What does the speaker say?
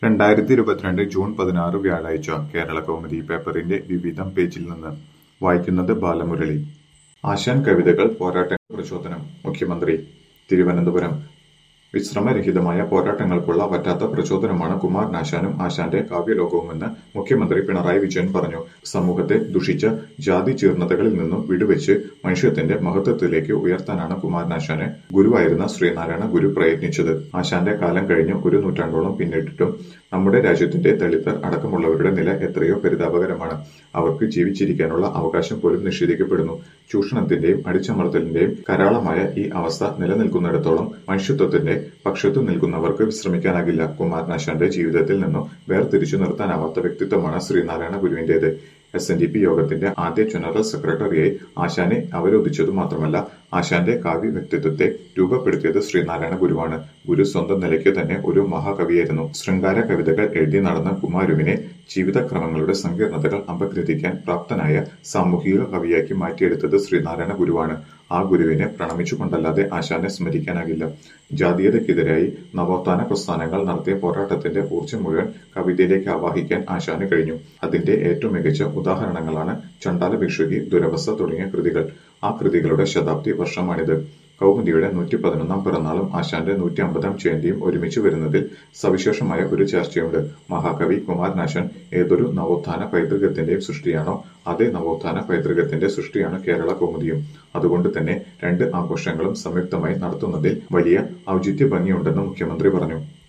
രണ്ടായിരത്തി ഇരുപത്തിരണ്ട് ജൂൺ പതിനാറ് വ്യാഴാഴ്ച കേരളകൗമുദി പേപ്പറിന്റെ വിവിധം പേജിൽ നിന്ന് വായിക്കുന്നത് ബാലമുരളി ആശാൻ കവിതകൾ പോരാട്ടങ്ങൾ പ്രചോദനം മുഖ്യമന്ത്രി തിരുവനന്തപുരം വിശ്രമരഹിതമായ പോരാട്ടങ്ങൾക്കുള്ള വറ്റാത്ത പ്രചോദനമാണ് കുമാരനാശാനും ആശാന്റെ കാവ്യലോകവുമെന്ന് മുഖ്യമന്ത്രി പിണറായി വിജയൻ പറഞ്ഞു സമൂഹത്തെ ദുഷിച്ച ജാതി ജീർണതകളിൽ നിന്നും വിടുവെച്ച് മനുഷ്യത്തിന്റെ മഹത്വത്തിലേക്ക് ഉയർത്താനാണ് കുമാരനാശാന് ഗുരുവായിരുന്ന ശ്രീനാരായണ ഗുരു പ്രയത്നിച്ചത് ആശാന്റെ കാലം കഴിഞ്ഞ് ഒരു നൂറ്റാണ്ടോളം പിന്നിട്ടിട്ടും നമ്മുടെ രാജ്യത്തിന്റെ ദളിതർ അടക്കമുള്ളവരുടെ നില എത്രയോ പരിതാപകരമാണ് അവർക്ക് ജീവിച്ചിരിക്കാനുള്ള അവകാശം പോലും നിഷേധിക്കപ്പെടുന്നു ചൂഷണത്തിന്റെയും അടിച്ചമർത്തലിന്റെയും കരാളമായ ഈ അവസ്ഥ നിലനിൽക്കുന്നിടത്തോളം മനുഷ്യത്വത്തിന്റെ പക്ഷത്തു നിൽക്കുന്നവർക്ക് വിശ്രമിക്കാനാകില്ല കുമാരനാശാന്റെ ജീവിതത്തിൽ നിന്നും വേർതിരിച്ചു നിർത്താനാവാത്ത വ്യക്തിത്വമാണ് ശ്രീനാരായണ ഗുരുവിന്റേത് എസ് എൻ ഡി പി യോഗത്തിന്റെ ആദ്യ ജനറൽ സെക്രട്ടറിയായി ആശാനെ അവരോധിച്ചതു മാത്രമല്ല ആശാന്റെ കാവ്യ വ്യക്തിത്വത്തെ രൂപപ്പെടുത്തിയത് ശ്രീനാരായണ ഗുരുവാണ് ഗുരു സ്വന്തം നിലയ്ക്ക് തന്നെ ഒരു മഹാകവിയായിരുന്നു ശൃംഗാര കവിതകൾ എഴുതി നടന്ന കുമാരുവിനെ ജീവിതക്രമങ്ങളുടെ സങ്കീർണതകൾ അപഗ്രഥിക്കാൻ പ്രാപ്തനായ സാമൂഹിക കവിയാക്കി മാറ്റിയെടുത്തത് ശ്രീനാരായണ ഗുരുവാണ് ആ ഗുരുവിനെ പ്രണമിച്ചുകൊണ്ടല്ലാതെ ആശാനെ സ്മരിക്കാനാകില്ല ജാതീയതയ്ക്കെതിരായി നവോത്ഥാന പ്രസ്ഥാനങ്ങൾ നടത്തിയ പോരാട്ടത്തിന്റെ ഊർജ്ജം മുഴുവൻ കവിതയിലേക്ക് ആവാഹിക്കാൻ ആശാന് കഴിഞ്ഞു അതിന്റെ ഏറ്റവും മികച്ച ഉദാഹരണങ്ങളാണ് ചണ്ടാല ഭിക്ഷുകി ദുരവസ്ഥ തുടങ്ങിയ കൃതികൾ ആ കൃതികളുടെ ശതാബ്ദി വർഷമാണിത് കൗമുദിയുടെ നൂറ്റി പതിനൊന്നാം പിറന്നാളും ആശാന്റെ നൂറ്റി അമ്പതാം ജയന്തിയും ഒരുമിച്ച് വരുന്നതിൽ സവിശേഷമായ ഒരു ചർച്ചയുണ്ട് മഹാകവി കുമാരനാശൻ ഏതൊരു നവോത്ഥാന പൈതൃകത്തിന്റെയും സൃഷ്ടിയാണോ അതേ നവോത്ഥാന പൈതൃകത്തിന്റെ സൃഷ്ടിയാണ് കേരള കൗമുദിയും അതുകൊണ്ട് തന്നെ രണ്ട് ആഘോഷങ്ങളും സംയുക്തമായി നടത്തുന്നതിൽ വലിയ ഔചിത്യ ഭംഗിയുണ്ടെന്ന് മുഖ്യമന്ത്രി പറഞ്ഞു